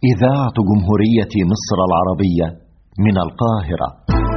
إذاعة جمهورية مصر العربية من القاهرة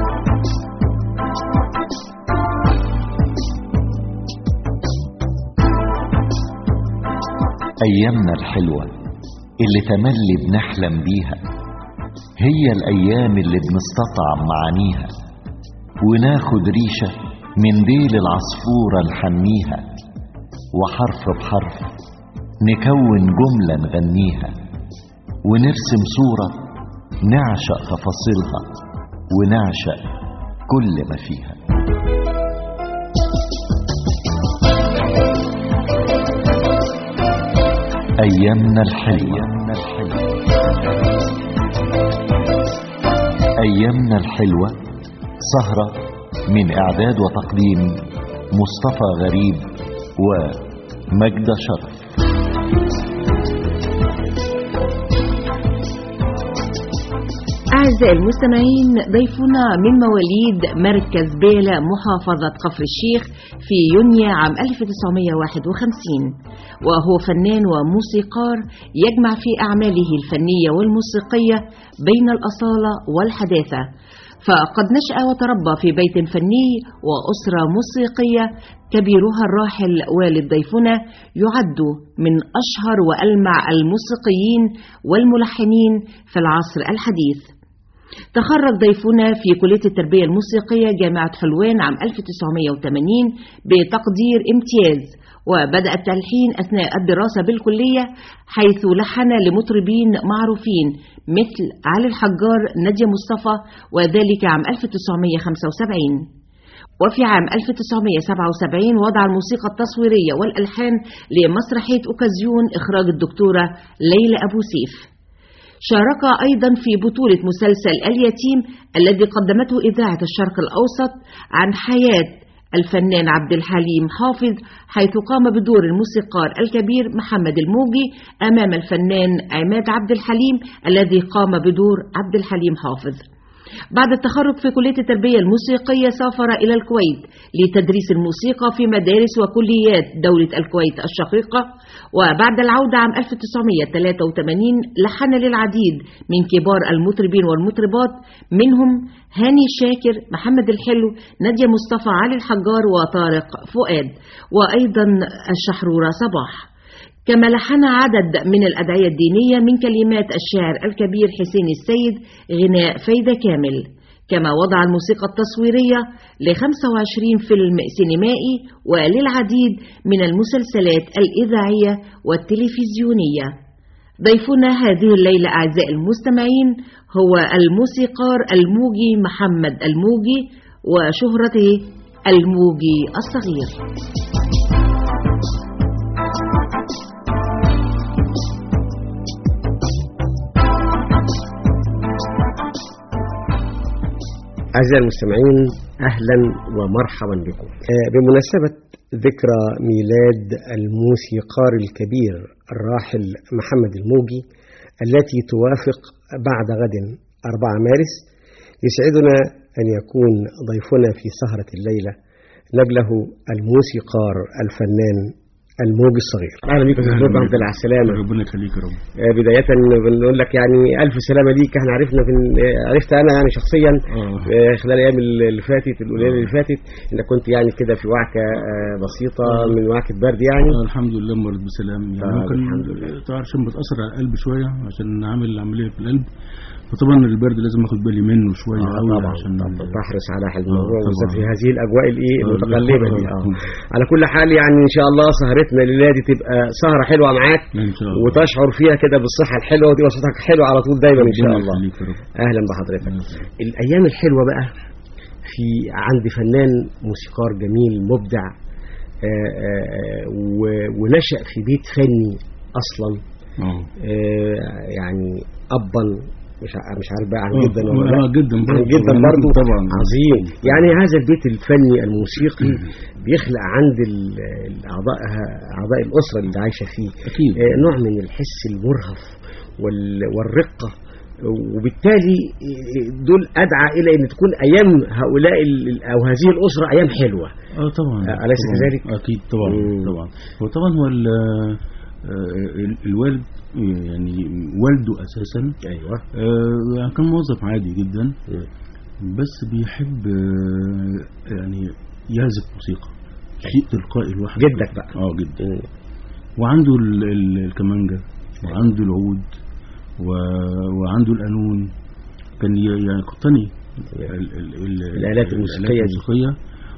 أيامنا الحلوة اللي تملي بنحلم بيها هي الأيام اللي بنستطعم معانيها وناخد ريشة من ديل العصفورة نحميها وحرف بحرف نكون جملة نغنيها ونرسم صورة نعشق تفاصيلها ونعشق كل ما فيها أيامنا الحلوة أيامنا الحلوة سهرة من إعداد وتقديم مصطفى غريب ومجد شرف أعزائي المستمعين ضيفنا من مواليد مركز بيلا محافظة كفر الشيخ في يونيو عام 1951 وهو فنان وموسيقار يجمع في أعماله الفنية والموسيقية بين الأصالة والحداثة فقد نشأ وتربى في بيت فني وأسرة موسيقية كبيرها الراحل والد ضيفنا يعد من أشهر وألمع الموسيقيين والملحنين في العصر الحديث تخرج ضيفنا في كلية التربية الموسيقية جامعة حلوان عام 1980 بتقدير امتياز وبدأ التلحين أثناء الدراسة بالكلية حيث لحن لمطربين معروفين مثل علي الحجار نادية مصطفى وذلك عام 1975 وفي عام 1977 وضع الموسيقى التصويرية والألحان لمسرحية أوكازيون إخراج الدكتورة ليلى أبو سيف شارك أيضا في بطولة مسلسل اليتيم الذي قدمته إذاعة الشرق الأوسط عن حياة الفنان عبد الحليم حافظ حيث قام بدور الموسيقار الكبير محمد الموجي أمام الفنان عماد عبد الحليم الذي قام بدور عبد الحليم حافظ بعد التخرج في كلية التربية الموسيقية سافر إلى الكويت لتدريس الموسيقى في مدارس وكليات دولة الكويت الشقيقة وبعد العودة عام 1983 لحن للعديد من كبار المطربين والمطربات منهم هاني شاكر محمد الحلو نادية مصطفى علي الحجار وطارق فؤاد وأيضا الشحرورة صباح كما لحن عدد من الأدعية الدينية من كلمات الشاعر الكبير حسين السيد غناء فايدة كامل كما وضع الموسيقى التصويرية ل 25 فيلم سينمائي وللعديد من المسلسلات الإذاعية والتلفزيونية ضيفنا هذه الليلة أعزائي المستمعين هو الموسيقار الموجي محمد الموجي وشهرته الموجي الصغير أعزائي المستمعين أهلا ومرحبا بكم بمناسبة ذكرى ميلاد الموسيقار الكبير الراحل محمد الموجي التي توافق بعد غد 4 مارس يسعدنا أن يكون ضيفنا في سهرة الليلة نجله الموسيقار الفنان الموج الصغير اهلا بيك يا استاذ الحمد لله على السلامه ربنا يخليك يا رب بدايه بنقول لك يعني الف سلامه ليك احنا عرفنا في عرفت انا يعني شخصيا آه. خلال الايام اللي فاتت القليله اللي فاتت انك كنت يعني كده في وعكه بسيطه من وعكه برد يعني آه الحمد لله مرض بسلام يعني آه ممكن الحمد لله. تعرف عشان بتاثر على القلب شويه عشان عامل عمليه في القلب فطبعا البرد لازم اخد بالي منه شويه آه قوي طبعا عشان طبعا تحرص على الموضوع آه بالذات طبعا. في هذه الاجواء الايه آه، المتقلبه دي آه. اه على كل حال يعني ان شاء الله سهرتنا الليله دي تبقى سهره حلوه معاك ان شاء الله وتشعر فيها كده بالصحه الحلوه وتبقى صوتك حلو على طول دايما ان شاء ربنا الله يخليك يا رب اهلا بحضرتك الايام الحلوه بقى في عند فنان موسيقار جميل مبدع آه، آه، و- ونشأ في بيت فني اصلا اه آه، يعني ابا مش ع- مش عارف بقى عن آه، جدا ولا آه، لا جدا عن برضه. جدا آه، برضه طبعا. عظيم يعني هذا البيت الفني الموسيقي بيخلق عند ال- الاعضاء اعضاء الاسره اللي عايشه فيه اكيد آه، نوع من الحس المرهف وال- والرقة وبالتالي دول أدعى إلى أن تكون أيام هؤلاء ال- أو هذه الأسرة أيام حلوة اه طبعا أليس طبعاً. كذلك؟ اكيد طبعا مم. طبعا هو طبعا هو ال- آه، ال- الوالد آه، يعني والده اساسا ايوه آه، كان موظف عادي جدا مم. بس بيحب آه، يعني يعزف موسيقى شيء تلقائي لوحده جدك بقى. اه جدا مم. وعنده ال- ال- الكمانجة وعنده العود و... وعنده القانون كان ي- يعني يقتني ال- ال- ال- الآلات الموسيقية دي. الموسيقية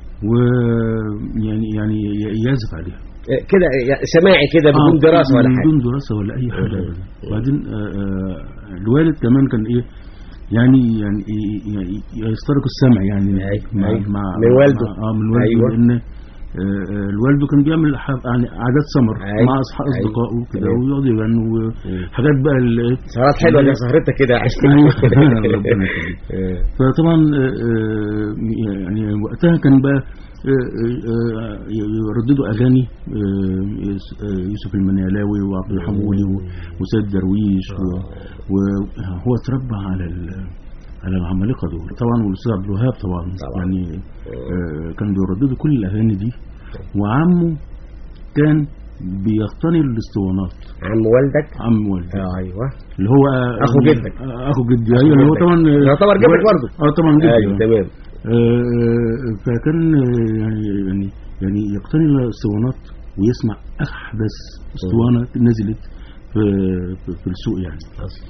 ويعني يعني ي- يعزف عليها آه، كده يعني سماعي كده بدون آه، دراسه ولا حاجه بدون دراسة ولا أي حاجة مم. أبدا وبعدين آه، آه، الوالد كمان كان إيه يعني يعني إيه- يعني يسترق السمع يعني أيوة، مع أيوة. مع من والده. مع- اه من والده أيوة. لأن آه، آه، الوالد كان بيعمل ح- يعني عادات سمر أيوة. مع أصحاب أيوة. أصدقائه كده تمام. ويقعد يغنوا حاجات بقى ال- سهرات حلوه دي سهرتك كده عشان أيوة. ربنا يخليك. فطبعا آه، آه، يعني وقتها كان بقى آه، آه، يرددوا اغاني آه، آه، يوسف المنيلاوي وعبد الحمولي و- وسيد درويش و- وهو اتربى على ال- على العمالقه دول طبعا والاستاذ عبد الوهاب طبعا طبعا. يعني آه، كان بيرددوا كل الاغاني دي وعمه كان بيقتني الاسطوانات عم والدك عم والدي آه، ايوه اللي هو أخو جدك. آه، اخو جدي ايوه اللي هو جدك. طبعا يعتبر جدك برضه. اه طبعا جدي ايوه آه. تمام آه، فكان آه، يعني يعني يعني يقتني الاسطوانات ويسمع احدث اسطوانه نزلت في في- في السوق يعني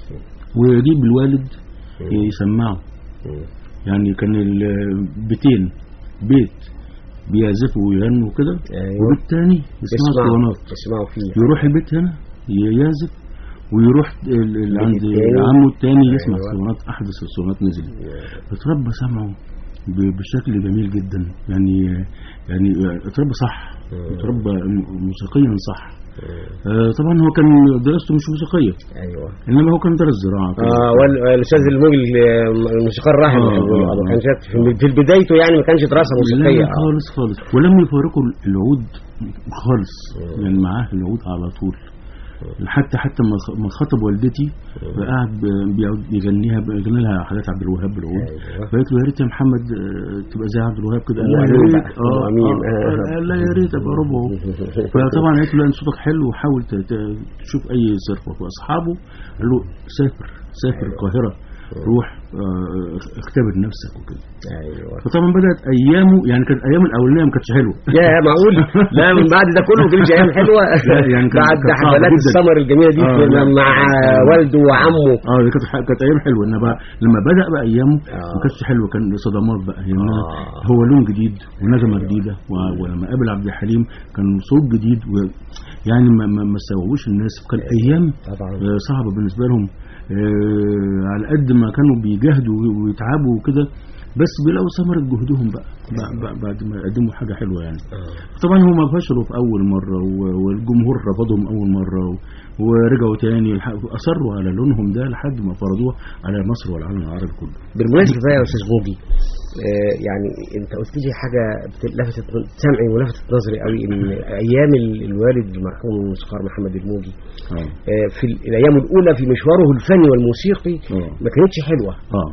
ويجيب الوالد يسمعه مم. يعني كان البيتين بيت بيعزفوا ويغنوا كده ايوه وبيت تاني يسمعوا اسطوانات اسمعوا فيه يروح البيت هنا يعزف ويروح ال- ال- عند التاني. عمه التاني يسمع أيوة. اسطوانات احدث اسطوانات نزلت اتربى سمعه ب- بشكل جميل جدا يعني يعني اتربى صح مم. اتربى م- موسيقيا صح آه، طبعا هو كان دراسته مش موسيقيه ايوه انما هو كان درس زراعه كده. اه وال- والاستاذ الموجي الموسيقار الراحل آه، آه آه، ما كانش في في بدايته يعني ما كانش دراسه موسيقيه لا آه. خالص خالص ولم يفارقوا العود خالص مم. يعني معاه العود على طول حتى حتى ما خ- ما خطب والدتي قاعد ب- بيقعد يغنيها بيغني لها حاجات عبد الوهاب بالعود ايوه فقالت له يا ريت يا محمد آه، تبقى زي عبد الوهاب كده قال أم لها يا أمين ريت بقى، أم أمين. آه، آه، قال لا يا ريت ابقى ربعه فطبعا قالت له لا انت صوتك حلو وحاول ت- ت- تشوف اي صرفه واصحابه قال له سافر سافر القاهره روح آه، اختبر نفسك وكده ايوه فطبعا بدات ايامه يعني كانت ايام الاولانيه ما كانتش حلوه يا معقول لا من بعد ده كله ما كانش ايام حلوه لا، يعني كان- بعد كانت صعبة حفلات جدا. السمر الجميله دي آه، في- لا. مع والده وعمه اه دي كانت ح- كانت ايام حلوه انما بقى لما بدا بقى ايامه آه. ما كانتش حلوه كان صدمات بقى يعني آه. هو لون جديد ونغمه جديده و- ولما قابل عبد الحليم كان صوت جديد و يعني ما ما, ما استوعبوش الناس كان ايام طبعا آه، صعبه بالنسبه لهم آه، على قد ما كانوا بيجاهدوا ويتعبوا وكده بس بيلاقوا ثمرة جهدهم بقى بع- بع- بعد ما يقدموا حاجة حلوة يعني آه. طبعا هم فشلوا في أول مرة و- والجمهور رفضهم أول مرة و- ورجعوا تاني الح- أصروا على لونهم ده لحد ما فرضوه على مصر والعالم العربي كله بالمناسبه بقى يا استاذ بوجي آه، يعني انت قلت لي حاجه بت- لفتت سمعي ولفتت نظري قوي ان ايام ال- الوالد المرحوم الموسيقار محمد الموجي اه آه، في ال- الايام الاولى في مشواره الفني والموسيقي اه ما كانتش حلوه اه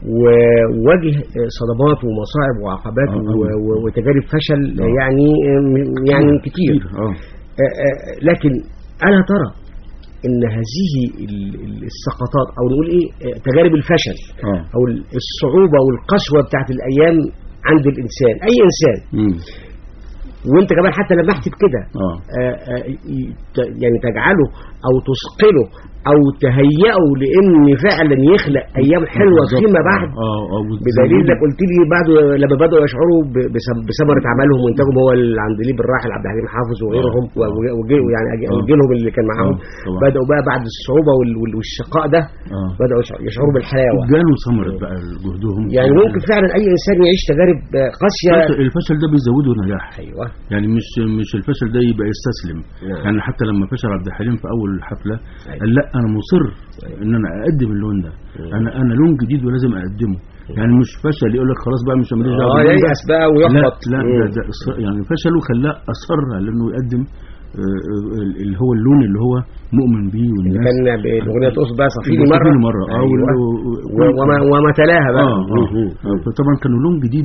وواجه صدمات ومصاعب وعقبات آه، و- أوي. و- وتجارب فشل آه. يعني يعني كتير اه آه، آه، لكن ألا ترى ان هذه ال- ال- السقطات او نقول ايه آه، تجارب الفشل اه او ال- الصعوبه والقسوه بتاعت الايام عند الانسان اي انسان مم. وانت كمان حتى لمحت بكده اه آه، آه، ي- ت- يعني تجعله او تثقله او تهيئه لان فعلا يخلق ايام حلوه بالظبط. فيما بعد اه اه بدليل انك قلت لي بعد لما بداوا يشعروا ب- بسم- بثمره عملهم وانتاجهم هو العندليب الراحل عبد الحليم حافظ وغيرهم آه. و- و- وجي- يعني أج- آه. وجيلهم اللي كان معاهم آه، طبعا. بداوا بقى بعد الصعوبه وال- وال- والشقاء ده اه بداوا يشع- يشعروا بالحلاوه جالوا ثمرة بقى جهدهم يعني ممكن فعلا اي انسان يعيش تجارب آه، قاسيه الفشل- الفشل ده بيزوده نجاح ايوه يعني مش مش الفشل ده يبقى يستسلم نعم. يعني حتى لما فشل عبد الحليم في اول حفله أيوة. قال لا انا مصر ان انا اقدم اللون ده انا انا لون جديد ولازم اقدمه يعني مش فشل يقول لك خلاص بقى مش ماليش دعوه اه باللون ده. ييأس بقى لا ويحبط لا مم. ده, ده إصرار- يعني فشله خلاه اصر على انه يقدم آه، آه، اللي هو اللون اللي هو مؤمن بيه اللي والناس كان بالاغنيه تقصد بقى صفيني صفيني مره مرة، اه أيوة. وال- و- وما, وما تلاها بقى اه اه مم. آه، فطبعا كانوا لون جديد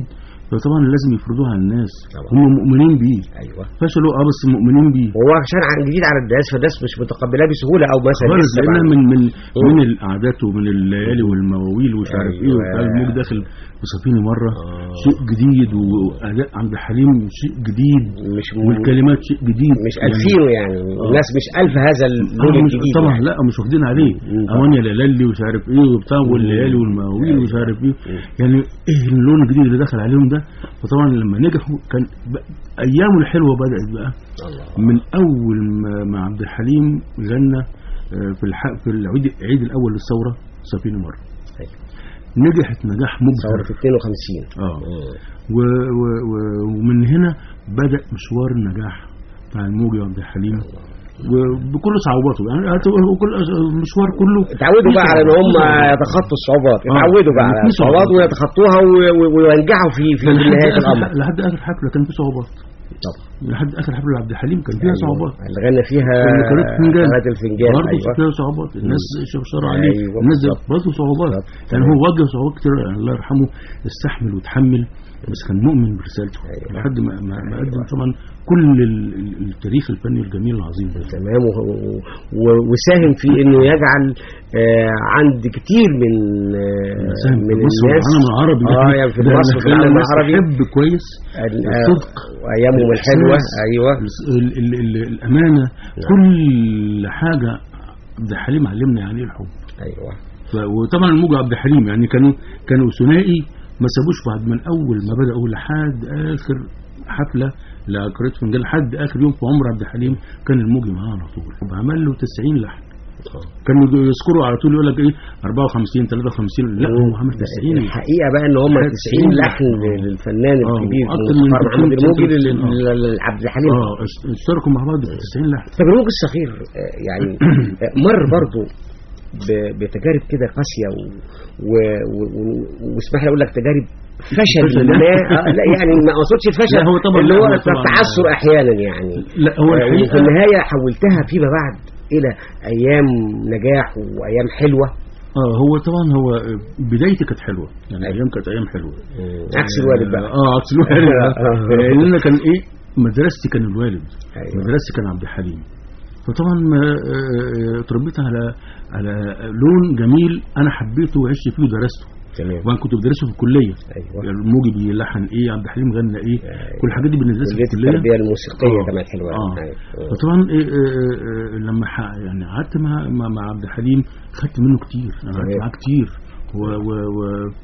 فطبعا لازم يفرضوها على الناس طبعا. هم مؤمنين بيه ايوه فشلوا اه بس مؤمنين بيه وهو عشان عن جديد على الناس فالناس مش متقبلاه بسهوله او مثلا خالص لسه لانها بعد- من من مم. من القعدات ومن الليالي والمواويل ومش عارف ايه أيوة. وبتاع الموج داخل بصفيني مره آه. شيء جديد واداء عبد الحليم شيء جديد مش والكلمات شيء جديد مش ألفينه يعني الناس مش ألف هذا اللون آه، مش- الجديد طبعا يعني. لا مش واخدين عليه مم. اوانيا لالي ومش عارف ايه وبتاع والليالي والمواويل ومش عارف ايه يعني ايه اللون الجديد اللي دخل عليهم ده فطبعا لما نجحوا كان ب- ايامه الحلوه بدات بقى الله من اول ما, ما عبد الحليم غنى آه، في الح... في العيد العيد الاول للثوره سفينه مره أيوة. نجحت نجاح ثورة مبهر 52 اه مم. و... و... و... ومن هنا بدا مشوار النجاح بتاع الموجي وعبد الحليم وبكل صعوباته يعني هتبقى كل المشوار كله اتعودوا بقى على ان هم في صعوبات. يتخطوا الصعوبات آه. اتعودوا بقى يعني على في الصعوبات صعوبات. ويتخطوها و- و- وينجحوا في في لحد نهايه آخر- الامر لحد اخر حفله كان في صعوبات طبعا لحد اخر حفله لعبد الحليم كان فيها أيوة. صعوبات اللي غنى فيها كنا قناة فنجان قناة الفنجان برضه ايوه فيها صعوبات الناس شبشرة عليه أيوة، الناس دي بالظبط. برضه صعوبات بالظبط. يعني هو واجه صعوبات كتير يعني الله يرحمه استحمل وتحمل بس كان مؤمن برسالته أيوة. لحد ما ما ما قدم طبعا كل ال- ال- التاريخ الفني الجميل العظيم ده تمام وهو- و- وساهم في انه يجعل آه، عند كتير من آه، ساهم في من مصر الناس والعالم العربي اه يعني في ده مصر اللي في خلى العالم الناس العربي تحب كويس ال- آه، الصدق وايامهم الحلوه الإحساس، ايوه ال- ال- ال- الامانه كل حاجه عبد الحليم علمنا يعني ايه الحب ايوه ف- وطبعا الموجة عبد الحليم يعني كانوا كانوا ثنائي ما سابوش بعد من اول ما بداوا لحد اخر حفله لقريه فنجان لحد اخر يوم في عمر عبد الحليم كان الموجي معاه على طول وعمل له 90 لحن كانوا يذكروا على طول يقول لك ايه 54 53 لا هو عمل 90 الحقيقه بقى ان هم 90 لحن للفنان آه، الكبير وأكتر من الموسيقار محمد 200 الموجي لل- آه. لل- لعبد الحليم اه اشت- اشتركوا مع بعض في 90 لحن طب الموج الصغير آه، يعني آه، مر برضه ب- بتجارب كده قاسيه و... و... و... و- واسمح لي اقول لك تجارب فشل فشل. ما آه، لا يعني ما اقصدش الفشل لا، هو طبعا- اللي هو لا، هو طبعا- التعثر احيانا يعني لا هو آه، وفي الحقيقه النهايه حولتها فيما بعد الى ايام نجاح وايام حلوه اه هو طبعا هو بدايتي كانت حلوه يعني ايام كانت ايام حلوه عكس الوالد بقى اه عكس الوالد آه. لان انا كان ايه مدرستي كان الوالد أيوة. مدرستي كان عبد الحليم فطبعا ما آه، آه، اتربيت على على لون جميل انا حبيته وعشت فيه ودرسته تمام وانا كنت بدرسه في الكليه ايوه يعني الموجي بيلحن ايه عبد الحليم غنى ايه أيوة. كل الحاجات دي بندرسها في كليه الكليه التربيه الموسيقيه آه. كمان حلوه آه. أيوة. فطبعا إيه إيه إيه لما ح- يعني قعدت مع مع مع عبد الحليم خدت منه كتير انا قعدت تمام. معاه كتير و و و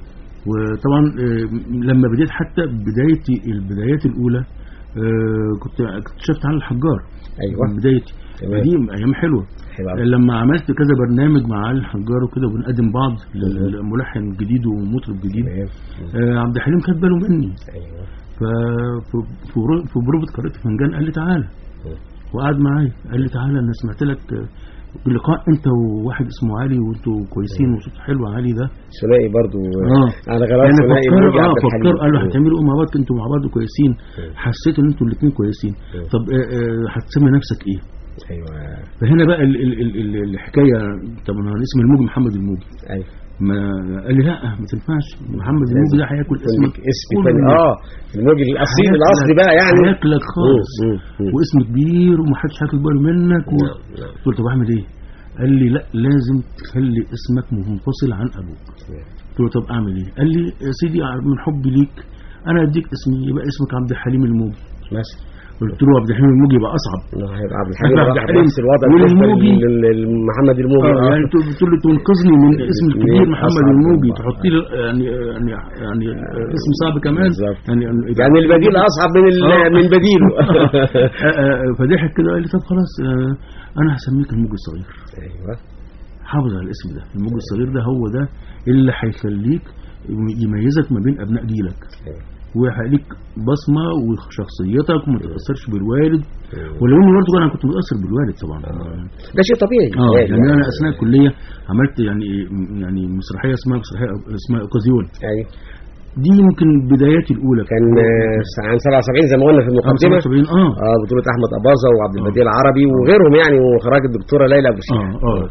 وطبعا إيه لما بديت حتى بدايتي البدايات الاولى إيه كنت اكتشفت عن الحجار ايوه من بدايتي تمام. دي ايام حلوه حلوه أوي. لما عملت كذا برنامج مع علي الحجار وكده وبنقدم بعض للملحن جديد ومطرب جديد تمام آه عبد الحليم خد باله مني ايوه ففي في برو- في بروفة قارئة فنجان قال لي تعالى وقعد معايا قال لي تعالى انا سمعت لك آه، لقاء انت وواحد اسمه علي وانتوا كويسين وصوت حلو علي ده ثنائي برضو اه على غرام يعني ثنائي فكر موجي اه عبد فكر الحليم. قال له هتعملوا ايه مع بعض انتوا مع بعض كويسين مم. حسيت ان انتوا الاثنين كويسين مم. طب آه، آه، هتسمي نفسك ايه ايوه فهنا بقى ال ال ال ال الحكايه طب انا اسم الموجي محمد الموجي ايوه ما قال لي لا ما تنفعش محمد الموجي ده هياكل اسمك اسمك اسم كله. فني اه الموجي الاصيل هياكلك- الاصلي بقى يعني هياكلك خالص مم، مم، مم. واسم كبير ومحدش هياخد باله منك و... نعم، نعم. قلت له طب اعمل ايه؟ قال لي لا لازم تخلي اسمك منفصل عن ابوك قلت له طب اعمل ايه؟ قال لي يا سيدي من حبي ليك انا اديك اسمي يبقى اسمك عبد الحليم الموجي مثلا قلت له عبد الحليم الموجي يبقى اصعب إنه هيبقى عبد الحليم عبد راح الحليم نفس الوضع بالنسبه والموجي. لل- لل- لمحمد الموجي اه يعني تقول تقول له تنقذني من اسم الكبير من محمد أصعب الموجي من- تحط لي يعني يعني يعني اسم صعب كمان بالظبط. يعني يعني البديل اصعب من ال- آه. من بديله آه، آه، فضحك كده قال لي طب خلاص آه، انا هسميك الموج الصغير ايوه حافظ على الاسم ده الموج الصغير ده هو ده اللي هيخليك يميزك ما بين ابناء جيلك أيوة. وهيخليك بصمه وشخصيتك وما تتاثرش بالوالد ولو اني برضه انا كنت متاثر بالوالد طبعا ده شيء طبيعي اه يعني انا اثناء الكليه عملت يعني يعني مسرحيه اسمها مسرحيه اسمها اوكازيون ايوه دي يمكن بداياتي الاولى كان آه، عن 77 زي ما قلنا في المقدمه 75 اه اه بطولة أحمد أباظة وعبد البديع العربي وغيرهم يعني وإخراج الدكتورة ليلى أبو سيف اه اه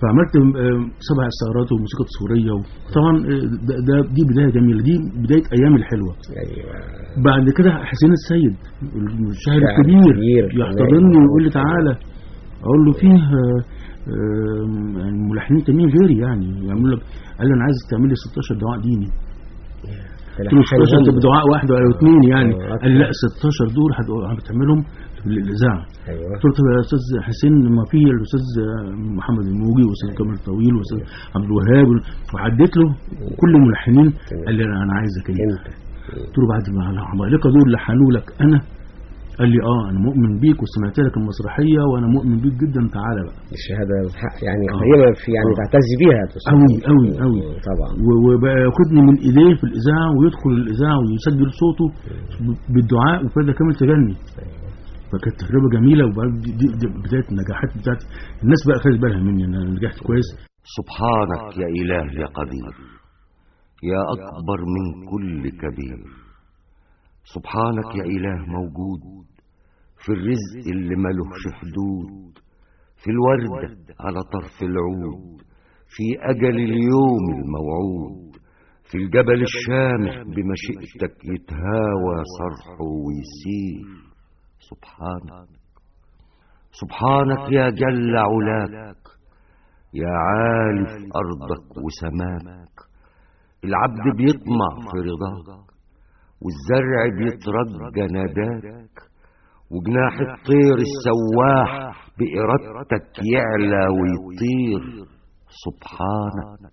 فعملت آه، سبع استعارات وموسيقى تصويريه طبعا ده, ده دي بدايه جميله دي بدايه ايام الحلوه ايوه بعد كده حسين السيد الشاعر شاعر الكبير كبير. يحتضنني ويقول لي تعالى اقول له فيه آه، آه، يعني ملحنين تانيين غيري يعني يعمل لك قال لي انا عايزك تعمل لي 16 دعاء ديني قلت له 16 تبقى دعاء واحد ولا اثنين يعني آه، قال لي لا 16 دول هت- هتعملهم للاذاعه ايوه قلت له طب يا استاذ حسين ما في الاستاذ محمد الموجي والاستاذ كامل الطويل والاستاذ عبد الوهاب وعديت له كل الملحنين قال لي لا انا عايزك انت انت قلت له بعد ما العمالقه دول لحنوا لك انا قال لي اه انا مؤمن بيك وسمعت لك المسرحيه وانا مؤمن بيك جدا تعالى بقى الشهاده الحق يعني آه. قيمه في يعني آه. تعتز بيها يا أستاذ. قوي قوي قوي طبعا و- وبقى ياخدني من ايديه في الاذاعه ويدخل الاذاعه ويسجل صوته ب- بالدعاء وفاده كامل تغني فكانت تجربه جميله وبعد دي, دي, دي بدايه النجاحات بتاعت الناس بقى خدت بالها مني ان انا نجحت كويس سبحانك يا إله يا قدير يا أكبر من كل كبير سبحانك يا إله موجود في الرزق اللي ملهش حدود في الوردة على طرف العود في أجل اليوم الموعود في الجبل الشامخ بمشيئتك يتهاوى صرحه ويسير سبحانك سبحانك يا جل علاك يا عالي في أرضك وسماك العبد بيطمع في رضاك والزرع بيترجى ناداك وجناح الطير السواح بإرادتك يعلى ويطير سبحانك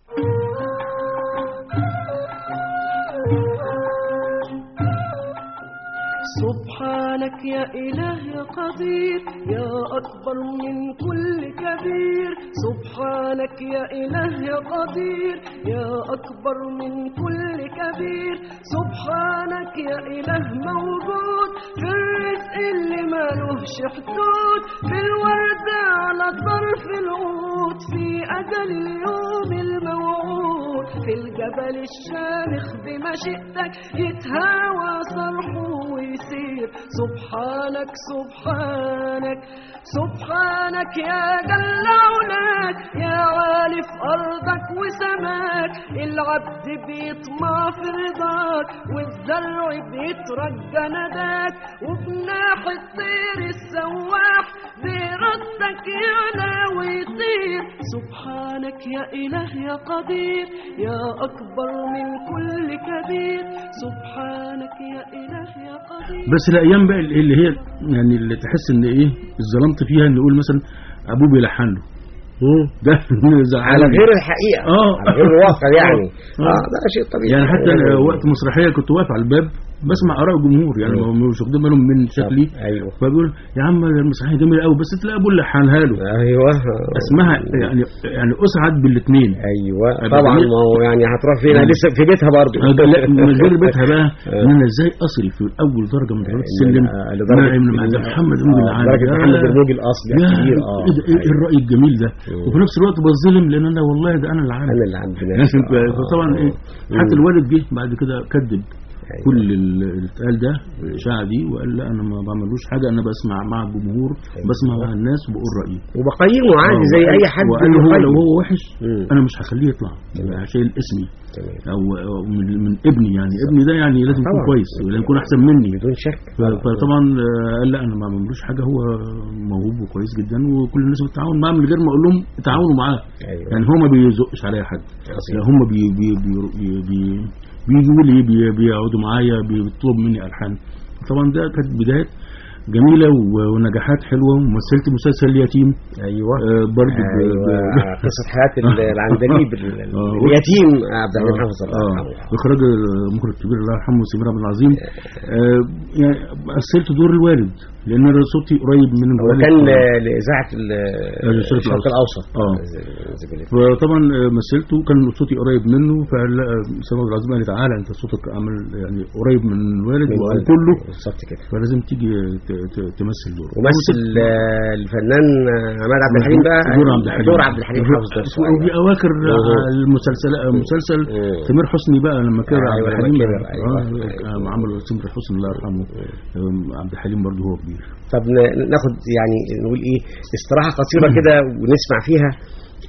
سبحانك يا إله يا قدير يا أكبر من كل كبير سبحانك يا إله يا قدير يا أكبر من كل كبير سبحانك يا إله موجود في الرزق اللي مالهش حدود في الوردة على طرف العود في أجل اليوم الموعود في الجبل الشامخ بمشيئتك يتهاوى صرحه ويسير سبحانك سبحانك سبحانك يا جل علاك يا عالي في أرضك وسماك العبد بيطمع في رضاك والزرع بيترجى نداك وبناح الطير السواح بإرادتك يعلى ويطير سبحانك يا إله يا قدير يا أكبر من كل كبير سبحانك يا إله يا قدير بس الايام بقى اللي هي يعني اللي تحس ان ايه اتظلمت فيها ان نقول مثلا ابوه بيلحن له ده زعلني. على غير الحقيقه اه على غير الواقع يعني آه. اه ده شيء طبيعي يعني حتى أنا وقت مسرحيه كنت واقف على الباب بسمع اراء الجمهور يعني مم. ما- مش واخدين بالهم من شكلي ايوه فبيقول يا عم المسرحيه جميله قوي بس تلاقي ابوه اللي لحنها له ايوه اسمها يعني يعني اسعد بالاثنين ايوه أبقى طبعا جميل. ما هو يعني هتروح فين مم. لسه في بيتها برضه لا من غير بيتها بقى ان انا ازاي اصل في اول درجه من درجات السلم آه، لدرجة نايم مع إن- محمد آه، ابن العالم درجة محمد الموجي الأصلي يا الكبير اه ايه ده ايه أيوة. الراي الجميل ده مم. وفي نفس الوقت بظلم لان انا والله ده انا اللي عامل انا اللي عندي فطبعا ايه حتى الوالد جه بعد كده كذب أيوة. كل ال- اللي اتقال ده الاشاعه دي وقال لا انا ما بعملوش حاجه انا بسمع مع الجمهور بسمع مع الناس وبقول رايي وبقيمه عادي آه، زي وقال- اي حد وقال له هو بيقيم. لو هو وحش مم. انا مش هخليه يطلع هشيل اسمي تمام. او أو من, من ابني يعني ابني ده يعني لازم يكون طبعا. كويس لازم يكون احسن مني بدون شك ف- فطبعا آه، قال لا انا ما بعملوش حاجه هو موهوب وكويس جدا وكل الناس بتتعاون معاه من غير ما اقول لهم تعاونوا معاه ايوه يعني هو ما بيزقش عليا حد عظيم. لا هم بي بي بي بي بي بيجوا لي بي- بيقعدوا معايا بيطلبوا مني الحان طبعا ده كانت بدايات جميله و- ونجاحات حلوه ومثلت مسلسل اليتيم ايوه آه، برضه ب- ايوه ب- قصه حياه ال- العندليب ال- ال- آه. اليتيم عبد الحميد حافظ الله اه يرحمه اخراج المخرج الكبير الله يرحمه سمير عبد العظيم آه يعني مثلت دور الوالد لان انا صوتي قريب من هو الوالد كان آه، لاذاعه ال- الشرق الشرق الاوسط آه. ز- زبيلة. فطبعا آه، مثلته كان صوتي قريب منه فسيد عبد العظيم قال لي تعالى انت صوتك عامل يعني قريب من الوالد من والده. وكله بالظبط كده فلازم تيجي ت- ت- تمثل دوره ومثل آه، الفنان آه، عماد عبد الحليم بقى دور عبد الحليم دور عبد الحليم حافظ ده وفي اواخر أيوه. المسلسل مسلسل مم. سمير حسني بقى لما كبر أيوه، عبد لما الحليم كبر، أيوه. آه، آه، عمل سمير حسني الله يرحمه آه، عبد الحليم برضه هو كبير طب ن- ناخد يعني نقول ايه استراحه قصيره كده ونسمع فيها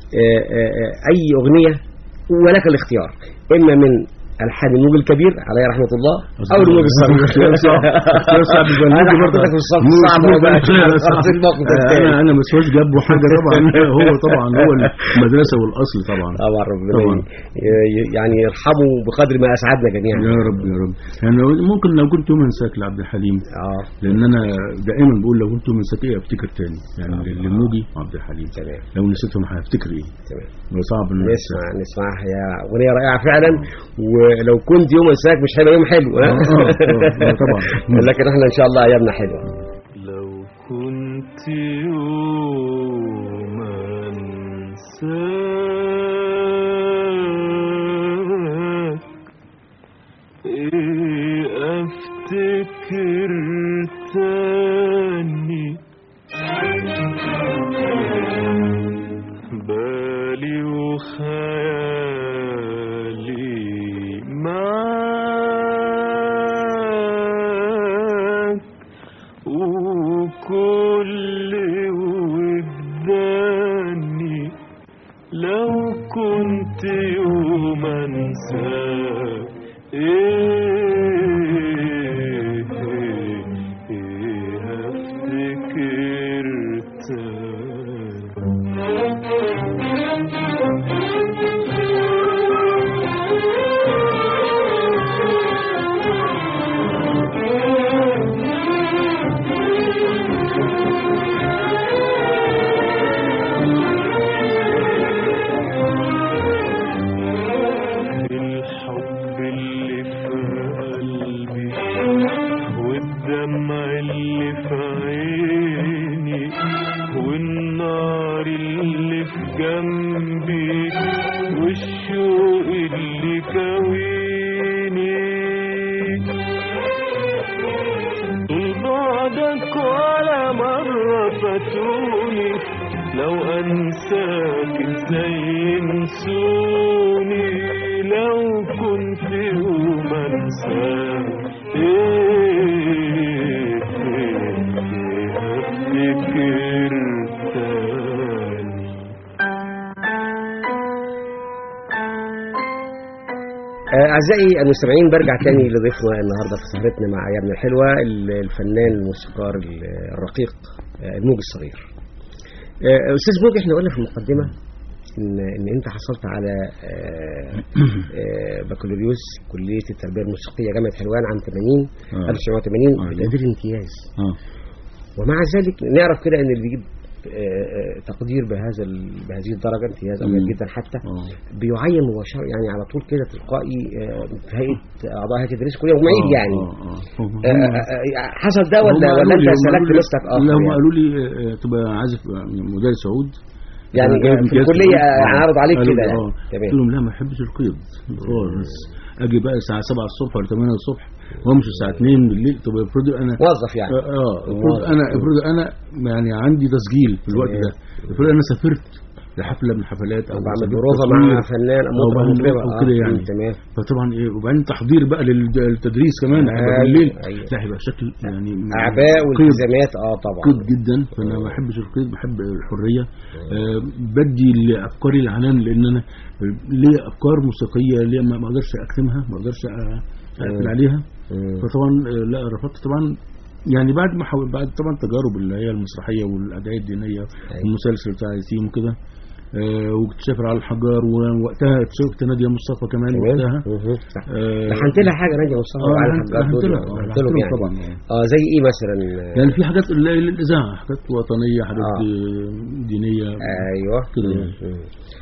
آه، آه، آه، اي اغنيه ولك الاختيار اما من الحان الموج الكبير عليه رحمه الله او الموج الصغير اختيار صعب. اختيار صعب يبقى انا الموج برضه. حطيتك في الصف مو- الصعب مو- أهو بقى عشان لا، صعب. أحط الموقف آه، التاني. انا انا مسواش جابه حاجه طبعا هو طبعا هو المدرسه والاصل طبعا طبعا ربنا طبعا. ي- ي- يعني يرحمه بقدر ما اسعدنا جميعا يا رب يا رب يعني لو- ممكن لو كنت يوم انساك لعبد الحليم اه لان انا دائما بقول لو كنت يوم انساك ايه افتكر تاني يعني للموجي وعبد الحليم تمام لو نسيتهم هفتكر ايه تمام هو صعب ان نسمع نسمعها يا اغنيه رائعه فعلا ولو كنت يوم انساك مش هيبقى يوم حلو ها آه، آه، آه، طبعا. لكن احنا ان شاء الله ايامنا حلوه لو كنت يوم انساك ايه افتكر تاني بالي وخيالي معاك وكل وجداني لو كنت يوم انساك ايه ايه ايه هفتكر تاني الحب اللي في قلبي والدمع اللي في عيني والنار اللي في جنبي والشوق اللي كويني طول بعدك ولا مرة فاتوني لو أنساك ازاي ينسوني لو كنت يوم أنساك إيه إيه إيه هفتكر تاني آه، أعزائي المستمعين برجع تاني لضيفنا النهاردة في سهرتنا مع أيامنا الحلوة ال- الفنان الموسيقار ال- الرقيق آه، الموج الصغير آه، أستاذ موج احنا قلنا في المقدمة إن, إن أنت حصلت على آه، آه، بكالوريوس كلية التربية الموسيقية جامعة حلوان عام 80 آه. 1980 آه. بتقدير امتياز اه ومع ذلك نعرف كده ان اللي بيجيب آه، آه، تقدير بهذا ال- بهذه الدرجه امتياز او مم. جدا حتى اه بيعين مباشره يعني على طول كده تلقائي آه، في هيئه اعضاء هيئه التدريس الكليه ومعيد آه، يعني آه، آه. هم- آه، هم- آه، آه، حصل ده ولا هم ولا قالوا انت لي- هم سلكت قالوا لي- مسلك اخر لا هم يعني, قالوا لي آه، آه، تبقى عازف آه، مدرس عود يعني أنا جايب في امتياز الكليه العود. آه، عرض عليك قالوا كده لي، يعني آه. قلت تمام لهم لا ما بحبش القيد خالص اجي بقى الساعه 7 الصبح ولا 8 الصبح وامشي الساعه 2 بالليل طب افرض انا موظف يعني اه آه، افرض انا افرض انا يعني عندي تسجيل في الوقت ده افرض انا سافرت لحفله من الحفلات او بعمل سافرت بروفه تصوير مع فنان او أو مطرب بعمل مطربه بروفة آه، وكده يعني. مم، تمام فطبعا ايه وبعدين تحضير بقى لل- للتدريس كمان هيبقى أيوة، بالليل أيوة. لا هيبقى شكل يعني اعباء قيد والتزامات اه طبعا قيد جدا فانا ما بحبش القيد بحب الحريه آه بدي لافكاري العنان لان انا ليا افكار موسيقيه ليا ما ما اقدرش اكتمها ما اقدرش أ- اقفل مم. عليها مم. فطبعا آه، لا رفضت طبعا يعني بعد ما حاول بعد طبعا تجارب اللي هي المسرحيه والادعيه الدينيه والمسلسل بتاع يتيم وكده آه واكتشاف على الحجار ووقتها اكتشفت ناديه مصطفى كمان تمام وقتها مهم. صح. آه، لحنت لها حاجه ناديه مصطفى آه، وعلى لحنت- الحجار لحنت دول لها، آه، آه، لحنت لحنت لهم لها يعني طبعا آه. اه زي ايه مثلا يعني في حاجات اللي هي للاذاعه حاجات وطنيه حاجات آه. آه. دينيه ايوه كده مم. يعني. مم. ف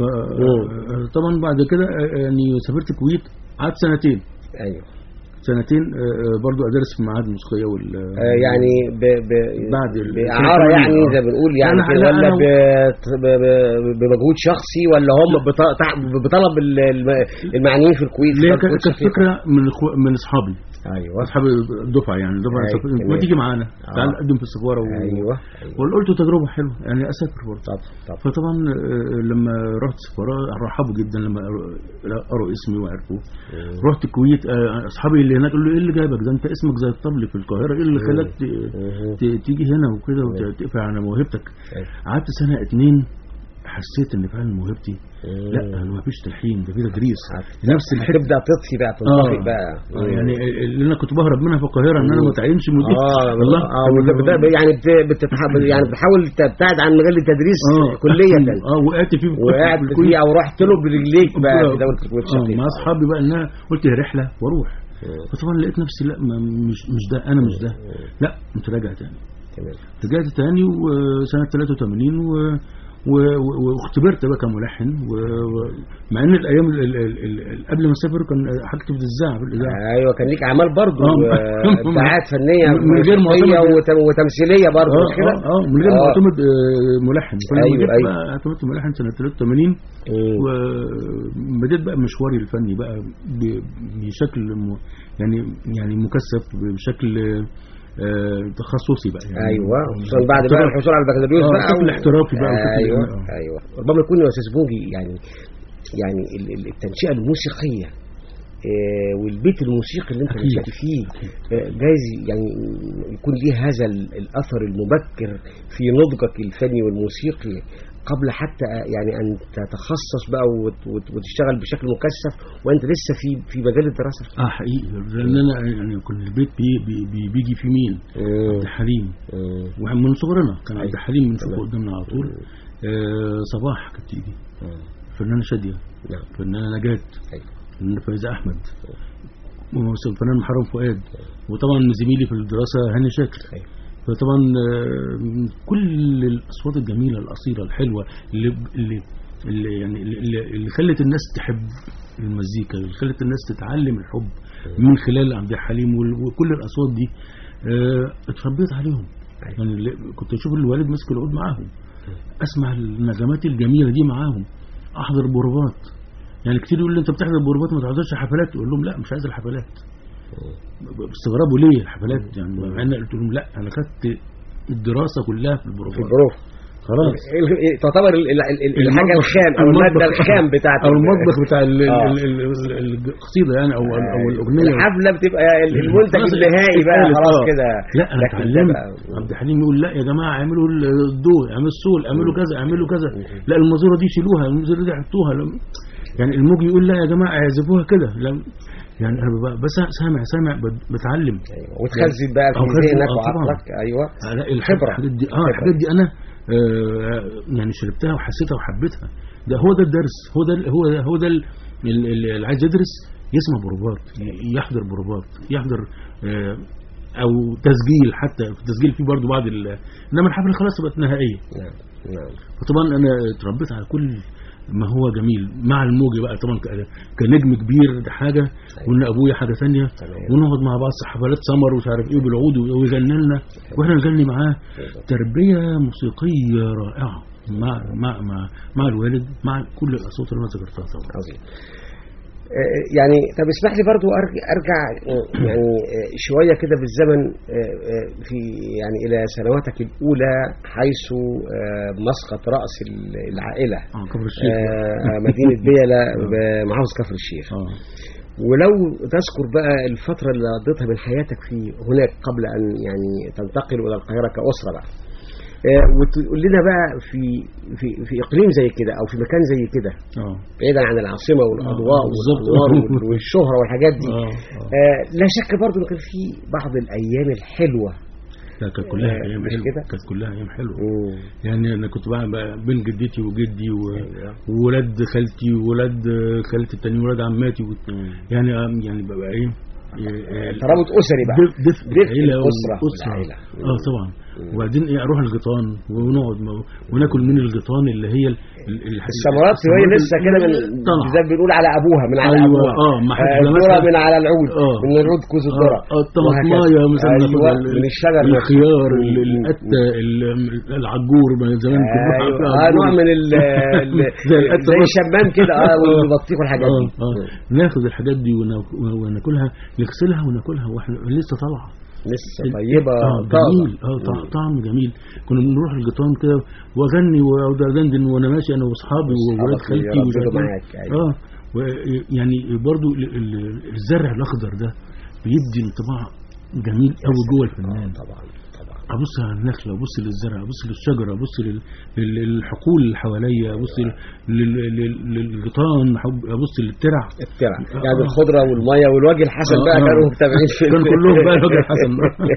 طبعا بعد كده آه، يعني سافرت الكويت قعدت سنتين ايوه سنتين آه، آه، برضو ادرس في المعاهد الموسيقيه وال آه، يعني ب... ب... بعد ال- بإعارة سنة يعني كمان، زي آه. ما بنقول يعني لا، كده لا، ولا أنا- ب... ب... ب... بمجهود شخصي ولا هم بط... تع- بطلب ال- الم- المعنيين في الكويت اللي هي في كانت الكويت كانت شقيقة؟ فكره من إخو... من اصحابي ايوه اصحاب الدفعه يعني الدفعه أيوة، سافرت- ما تمام. تيجي معانا تعال آه. نقدم في السفاره و... ايوه وقلت قلت تجربه حلوه يعني اسافر برضه طب طب فطبعا آه، لما رحت السفاره رحبوا جدا لما قروا- قروا اسمي وعرفوا رحت الكويت آه، اصحابي اللي هناك قالوا لي ايه اللي جابك ده انت اسمك زي الطبل في القاهره ايه اللي خلاك ت- مهم. ت- تيجي هنا وكده وتقفل على موهبتك أيوة. قعدت سنه اتنين حسيت ان فعلا موهبتي لا انا ما فيش تلحين ده في تدريس نفس الحته هتبدا تطفي بقى تنطفي بقى آه يعني اللي انا كنت بهرب منها في القاهره ان انا ما تعينش مدير اه والله اه وده- ده- يعني بت- بتتحب يعني بتحاول تبتعد عن مجال التدريس كليا اه وقعت فيه وقعت بالكل- فيه او رحت له برجليك بقى في دوله الكويت اه شقيق. مع اصحابي بقى انها قلت هي رحله واروح فطبعا لقيت نفسي لا ما مش مش ده انا مش ده لا قمت راجع تاني تمام رجعت تاني وسنة 83 و و- و- واختبرت بقى كملحن ومع ان الايام ال- ال- ال- ال- قبل ما اسافر كان حاجتي في الاذاعه في الاذاعه ايوه كان ليك اعمال برضه آه. ابداعات فنيه من غير موسيقية معتمد- وت- وتمثيليه برضه اه مش كده؟ اه اه من غير ما آه. اعتمد آه، ملحن فلما أيوة، جيت أيوة. بقى اعتمدت ملحن سنه 83 مم. وبدأت بقى مشواري الفني بقى ب- بشكل م- يعني يعني مكثف بشكل آه، تخصصي بقى يعني ايوه خصوصا بعد بقى طبعاً. الحصول على البكالوريوس آه، بقى بشكل و- احترافي بقى وشكل- ايوه آه. ايوه ربما يكون يا استاذ بوجي يعني يعني ال- ال- التنشئه الموسيقيه آه، والبيت الموسيقي اللي انت أكيد. نشأت فيه آه، جايز يعني يكون ليه هذا ال- الاثر المبكر في نضجك الفني والموسيقي قبل حتى يعني ان تتخصص بقى وت- وت- وتشتغل بشكل مكثف وانت لسه في في مجال الدراسه اه حقيقي لان انا يعني كل البيت بي بي بي بيجي في مين عبد الحليم مم. ومن صغرنا كان عبد أيوة. الحليم من فوق تمام. قدامنا على طول آه صباح كانت تيجي مم. فنانه شاديه نعم فنانه نجاة أيوة. فنانه فايزه احمد وفنان محرم فؤاد وطبعا زميلي في الدراسه هاني شاكر أيوة. فطبعا آه، كل الاصوات الجميله الاصيله الحلوه اللي اللي اللي يعني اللي, اللي خلت الناس تحب المزيكا اللي خلت الناس تتعلم الحب من خلال عبد الحليم وال- وكل الاصوات دي آه، اتربيت عليهم أيوة. يعني اللي- كنت اشوف الوالد ماسك العود معاهم اسمع النجمات الجميله دي معاهم احضر بروفات يعني كتير يقول لي انت بتحضر بروفات ما تحضرش حفلات يقول لهم لا مش عايز الحفلات استغربوا ليه الحفلات يعني مع ان قلت لهم لا انا خدت الدراسه كلها في في البروفات الظروف خلاص ال- تعتبر ال- ال- ال- الحاجه المطبخ- الخام او الماده الخام بتاعت او المطبخ بتاع ال- آه. ال- ال- ال- القصيده يعني او او الاغنيه الحفله بتبقى ال- المنتج خلاص النهائي بقى اتقالت، خلاص آه. كده لا انا لكن ده اتعلمت بقى- عبد الحليم يقول لا يا جماعه اعملوا الضوء اعملوا السول اعملوا كذا اعملوا كذا لا المزوره دي شيلوها المزوره دي حطوها لا- يعني الموج يقول لا يا جماعه اعزفوها كده لا يعني انا ببقى- بس سامع سامع بت- بتعلم أيوة. وتخزن بقى في أو خزن، ذهنك آه، طبعاً. وعقلك ايوه لا خبرة. الحبرة الحاجات دي اه الحاجات دي انا آه يعني شربتها وحسيتها وحبيتها ده هو ده الدرس هو ده ال- هو ده هو ده ال- ال- ال- اللي عايز يدرس يسمع بروفات ي- يحضر بروفات يحضر آه او تسجيل حتى في التسجيل فيه برضو بعض ال- انما الحفله خلاص بقت نهائيه نعم نعم فطبعا انا اتربيت على كل ما هو جميل مع الموجي بقى طبعا ك- كنجم كبير ده حاجه وان ابويا حاجه ثانيه تمام. ونقعد مع بعض في حفلات سمر ومش عارف ايه بالعود ويغني لنا واحنا نغني معاه تربيه موسيقيه رائعه مع مع مع مع الوالد مع كل الاصوات اللي انا ذكرتها طبعا عظيم آه، يعني طب اسمح لي برضو أرج- ارجع آه، يعني آه، شويه كده بالزمن آه، آه، في يعني الى سنواتك الاولى حيث آه، مسقط راس ال- العائله اه كفر الشيخ آه، مدينه بيلا بمحافظه كفر الشيخ اه ولو تذكر بقى الفترة اللي قضيتها من حياتك في هناك قبل أن يعني تنتقل إلى القاهرة كأسرة بقى آه، وتقول لنا بقى في في في إقليم زي كده أو في مكان زي كده اه بعيدا عن العاصمة والأضواء آه، بالظبط. والأنوار وال- والشهرة والحاجات دي اه اه آه، لا شك برضو إن كان في بعض الأيام الحلوة لا كانت كلها آه، ايام مش حلوه كده؟ كانت كلها ايام حلوه مم. يعني انا كنت بقى بقى بين جدتي وجدي و- أيوة. وولاد خالتي وولاد خالتي التانيين وولاد عماتي و... مم. يعني يعني بقى ايه إيه، ترابط أسري بقى دفء دفء دفء العيلة الأسرة والأسرة. والعيلة. اه طبعا وبعدين ايه اروح الغيطان ونقعد م- وناكل من الغيطان اللي هي ال- ال- ال- الثمرات وهي الثمرات لسه كده من طلع زي ما بنقول على ابوها من على أيوة، ابوها آه، ما حدش الذره لمسها. من على العود آه. من العود كوز الذره اه الطماطمايه مثلا ناخد ايوه ال- من الشجر نفسه. الخيار ال- مم. القته ال- العجور ما زمان كنا بنروح ايوه على اه العجور. نوع من ال ال- زي القته زي بس. الشمام كده اه والبطيخ والحاجات اه دي اه ناخد الحاجات دي وناك- وناكلها نغسلها وناكلها واحنا لسه طالعه لسه طيبه اه طازه جميل اه طع- طعم جميل كنا بنروح الجيطان كده واغني واقعد اغني وانا ماشي انا واصحابي وولاد أصحابك خالتي يرددوا ومش عارف إيه. معاك، أيوة. اه و- يعني برضو ال- ال- الزرع الاخضر ده بيدي انطباع جميل قوي جوه الفنان طبعا طبعا ابص على النخله ابص للزرع ابص للشجره ابص لل- لل- للحقول اللي حواليا ابص لل- لل- لل- للغيطان أحب- ابص للترع الترع يعني الخضره والميه والوجه الحسن بقى آه. كانوا متابعين في كان كلهم بقى الوجه الحسن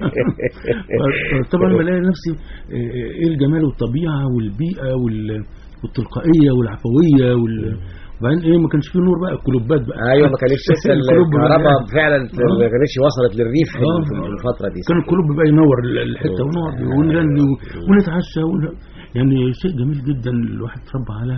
طبعا بلاقي نفسي آه، ايه الجمال والطبيعه والبيئه وال- والتلقائيه والعفويه وال... وبعدين ايه ما كانش فيه نور بقى الكلوبات بقى ايوه ما كانش لسه الكلوب بقى. الكهرباء فعلا آه. ما كانتش وصلت للريف في آه. في الفتره دي كان الكلوب بقى ينور الحته ونقعد ونغني و- ونتعشى ون... يعني شيء جميل جدا الواحد اتربى على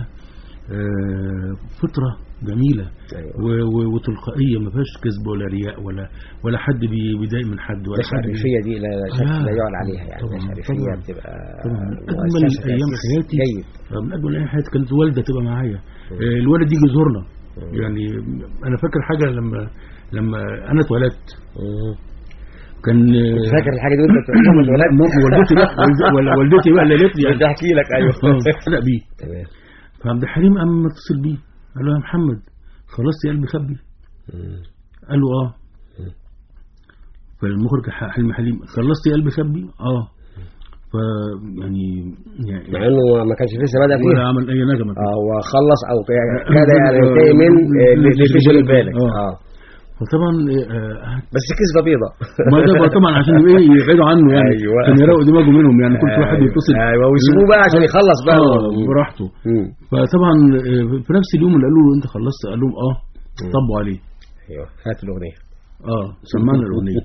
آه، فطره جميله أيوة. و- و- وتلقائيه ما فيهاش كذب ولا رياء ولا ولا حد بي- بيضايق من حد ولا حد بي- الحرفيه دي لا لا شك آه. لا يعلى عليها يعني طبعاً، الحرفيه طبعاً. بتبقى طبعاً. من اجمل مؤسسة ايام تأسيس حياتي جيد من اجمل ايام حياتي كانت والده تبقى معايا آه، الوالد يجي يزورنا يعني انا فاكر حاجه لما لما انا اتولدت مم. كان كنت فاكر الحاجه دي وانت بتقول لما اتولدت ماما والدتي لا والد- ولا والدتي بقى اللي قالت لي يعني بدي احكي لك ايوه بدأ بيه تمام فعبد الحليم قام متصل بيه قال له يا محمد خلصت يا قلبي خبي مم. قال له اه فالمخرج ح- حلمي حليم خلصت يا قلبي خبي اه ف يعني يعني مع انه ما كانش لسه بدا ولا فيها عمل اي نغمه اه هو خلص او ك- كاد يعني ينتهي من آه، ل- لتشغل بالك آه. اه فطبعا آه، بس كذبه بيضه ما ده بقى طبعا عشان ايه يبعدوا عنه يعني أيوة. عشان يراقوا دماغه منهم يعني كل واحد يتصل ايوه ويسيبوه بقى عشان يخلص بقى اه براحته مم. فطبعا آه، في نفس اليوم اللي قالوا له انت خلصت قال لهم اه طبوا عليه ايوه هات الاغنيه اه سمعنا الاغنيه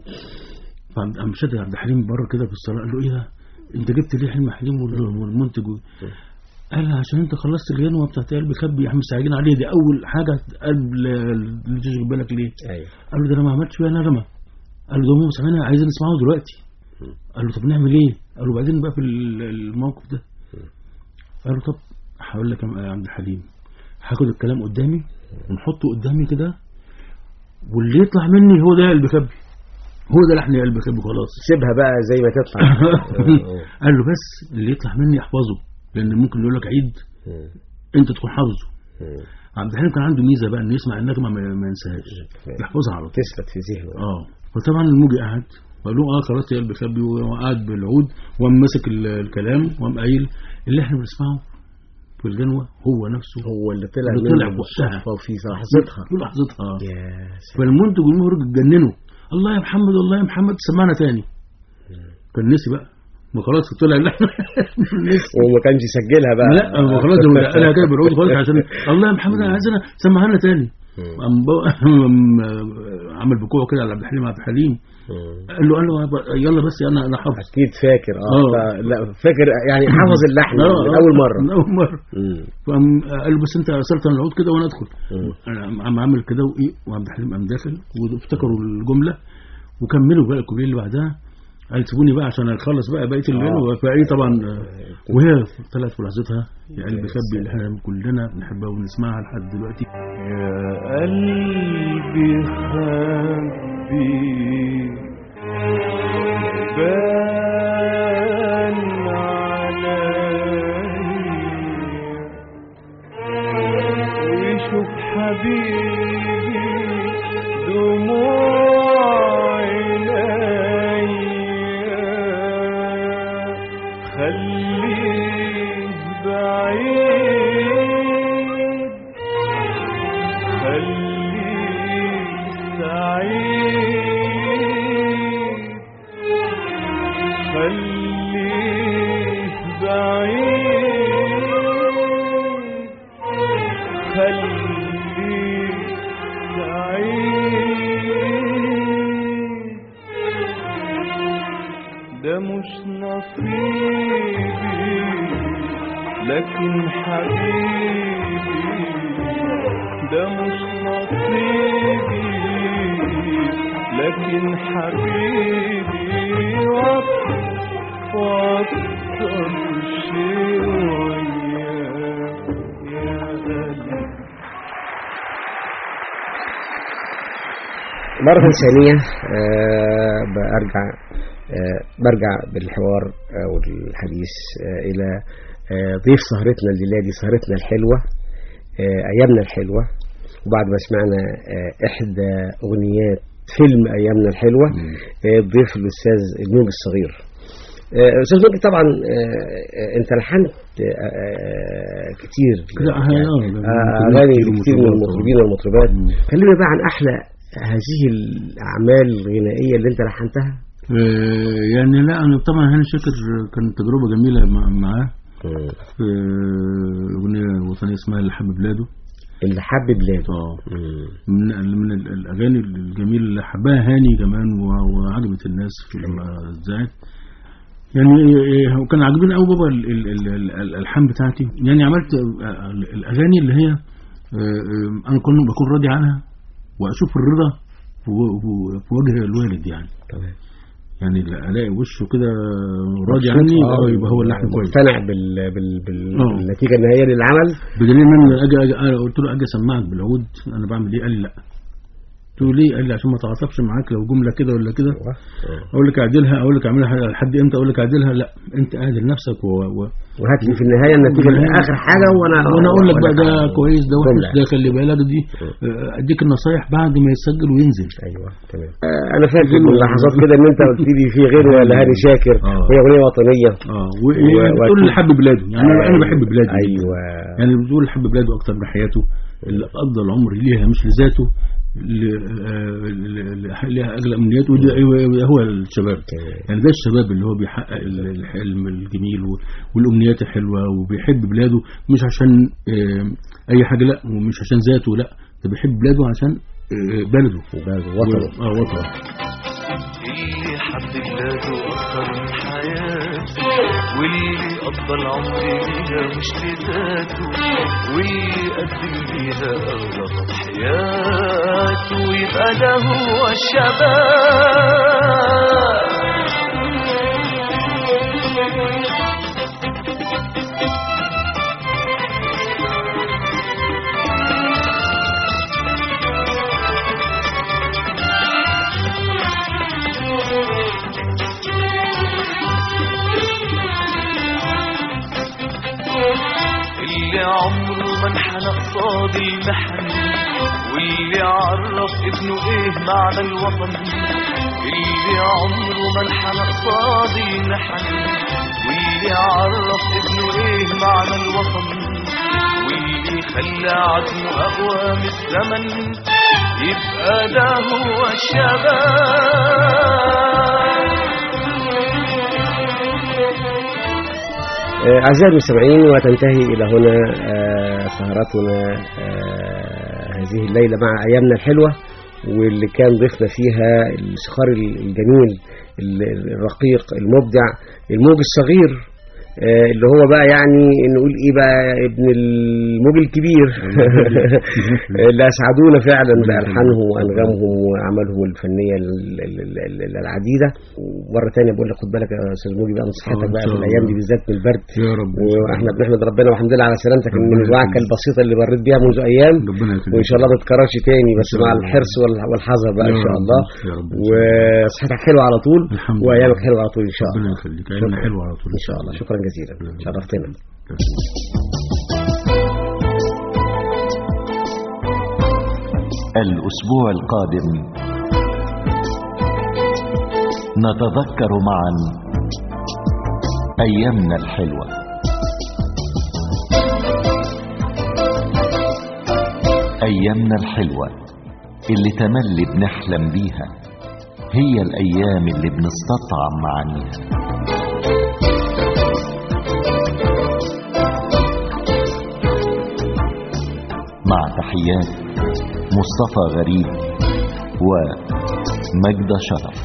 فقام شد عبد الحليم بره كده في الصلاه قال له ايه ده انت جبت ليه حلم حليم وال- والمنتج و- قال له عشان انت خلصت الغنوه بتاعت قلبي خبي احنا مستعجلين عليه دي اول حاجه قبل اللي تشغل بالك ليه ايوه قال له ده انا ما عملتش فيها نغمه قال له ده هم سامعينها عايزين نسمعه دلوقتي قال له طب نعمل ايه قال له بعدين بقى في ال- الموقف ده قال له طب هقول لك يا عبد الحليم هاخد الكلام قدامي ونحطه قدامي كده واللي يطلع مني هو ده قلبي خبي هو ده لحن قلبي خبي خلاص سيبها بقى زي ما تطلع قال له بس اللي يطلع مني احفظه لان ممكن يقول لك عيد مم. انت تكون حافظه مم. عبد الحليم كان عنده ميزه بقى انه يسمع النغمه ما ما ينساهاش يحفظها على طول تثبت في ذهنه اه فطبعا الموجي قعد فقال له اه خلاص يا قلبي خبي وقعد بالعود وقام ماسك ال- الكلام وقام قايل اللي احنا بنسمعه في الجنوه هو نفسه هو اللي طلع اللي طلع منه في وقتها. بالصدفه وفي لحظتها في لحظتها يا سلام. فالمنتج والمخرج اتجننوا الله يا محمد الله يا محمد سمعنا تاني كان نسي بقى ما خلاص طلع لا نسي وما كانش يسجلها بقى لا ما خلاص هو قالها كده بالعود خالص عشان الله يا محمد انا عايزنا سمعها لنا تاني مم. قام بقى- قام عمل بكوع كده على عبد الحليم عبد الحليم مم. قال له قال له يلا بس انا انا حافظ اكيد فاكر اه آه. ف- لا فاكر يعني حافظ اللحن آه، من آه، اول مره من اول مره مم. فقام قال له بس انت اثرت على العود كده وانا ادخل مم. انا قام عامل كده وايه وعبد الحليم قام داخل وافتكروا الجمله وكملوا بقى الكوبليه اللي بعدها قال سيبوني بقى عشان اخلص بقى بقيه الليل فايه طبعا آه، وهي طلعت في لحظتها يا قلبي خبي اللي احنا كلنا بنحبها ونسمعها لحد دلوقتي يا قلبي خبي بان عليا وشوف حبيبي دموع عينيا خليه بعيد خليه سعيد خليه بعيد خليه سعيد ده مش نصيبي لكن حبيبي ده مش نصيبي لكن حبيبي وقت وأكتر شيء وياه يا قلبي مرة ثانية آه، برجع آه، برجع بالحوار آه، والحديث آه، إلى آه، ضيف سهرتنا الليلة دي سهرتنا الحلوة آه، أيامنا الحلوة وبعد ما سمعنا آه، إحدى أغنيات فيلم أيامنا الحلوة آه، الضيف الأستاذ النوب الصغير آه، استاذ مجدي طبعا آه، آه، انت لحنت آه، آه، كتير لا، يعني، آه، آه، مطربين اغاني كتير كتير من ومطربات. المطربين والمطربات مم. كلمنا بقى عن احلى هذه الاعمال الغنائيه اللي انت لحنتها آه، يعني لا انا طبعا هاني شاكر كانت تجربه جميله مع- معاه في اغنيه وطنيه اسمها اللي حب بلاده اللي حب بلاده اه مم. من من ال- الاغاني الجميله اللي حبها هاني كمان و- وعجبت الناس في لما اتذاعت يعني إيه، هو كان عاجبني قوي بابا ال- ال- ال- ال- الالحان بتاعتي يعني عملت آه، الاغاني اللي هي آه، آه، انا كنت بكون راضي عنها واشوف الرضا في و- في- في وجه الوالد يعني تمام يعني الاقي وشه كده راضي مبسوط، عني آه، اه يبقى هو اللحن كويس مقتنع بال... بال... بال... آه. بالنتيجه النهائيه للعمل بدليل ان انا اجي أجي أنا قلت له اجي اسمعك بالعود انا بعمل ايه قال لي لا قلت له ليه قال لي عشان ما تعاطفش معاك لو جمله كده ولا كده اقول لك اعدلها اقول لك اعملها لحد امتى اقول لك اعدلها لا انت اعدل نفسك و... و... وهات لي في النهايه النتيجه والنهاية- اخر حاجه وانا وانا اقول لك بقى ده وأنا- كويس ده وحش جملة. ده خلي بالك دي آه، اديك النصايح بعد ما يسجل وينزل ايوه تمام آه، انا فاكر من لحظات كده ان انت قلت لي في غنوه لهاني شاكر آه. وهي اغنيه وطنيه اه و- وبتقول اللي حب بلاده يعني انا انا بحب بلادي ايوه يعني بتقول اللي حب بلاده اكتر من حياته اللي قضى العمر ليها مش لذاته اللي آه، اللي ليها اغلى امنياته ودي أيوة هو الشباب يعني ده الشباب اللي هو بيحقق ال- الحلم الجميل و- والامنيات الحلوه وبيحب بلاده مش عشان آه، اي حاجه لا ومش عشان ذاته لا ده بيحب بلاده عشان آه، بلده وطنه اه وطنه اللي حب بلاده أكتر من حياته واللي قضى العمر بيها مش لذاته واللي قدم بيها أغلى تضحياته يبقى ده هو الشباب اللي عمره ما انحنى قصاد المحن واللي عرف ابنه ايه معنى الوطن اللي عمره ما انحنى قصاد المحن واللي عرف ابنه ايه معنى الوطن واللي خلى عزمه اقوى من الزمن يبقى ده هو الشباب آه، أعزائي المستمعين وتنتهي إلى هنا آه، سهرتنا آه، هذه الليلة مع أيامنا الحلوة واللي كان ضيفنا فيها الشخار الجميل ال- الرقيق المبدع الموج الصغير آه، اللي هو بقى يعني نقول ايه بقى ابن الموج الكبير اللي اسعدونا فعلا بالحانهم وانغامهم واعمالهم الفنيه ال- ال- ال- ال- العديده ومره ثانيه بقول لك خد بالك يا استاذ موجي بقى من صحتك آه، إن بقى شاء في الايام الله. دي بالذات من البرد يا رب واحنا بنحمد ربنا والحمد لله على سلامتك من ربنا الوعكه يخليك. البسيطه اللي مريت بيها منذ ايام ربنا يخليك وان شاء الله ما تتكررش تاني بس شاء مع الله. الحرص وال- والحذر بقى ان يا شاء رب، الله يا رب إن شاء وصحتك حلوه على طول الحمد لله. وايامك حلوه على طول ان شاء ربنا الله يخليك ايامنا حلوه على طول ان شاء الله شكرا جزيلا شرفتنا الأسبوع القادم نتذكر معا أيامنا الحلوة أيامنا الحلوة اللي تملي بنحلم بيها هي الأيام اللي بنستطعم معانيها مع تحيات مصطفى غريب ومجد شرف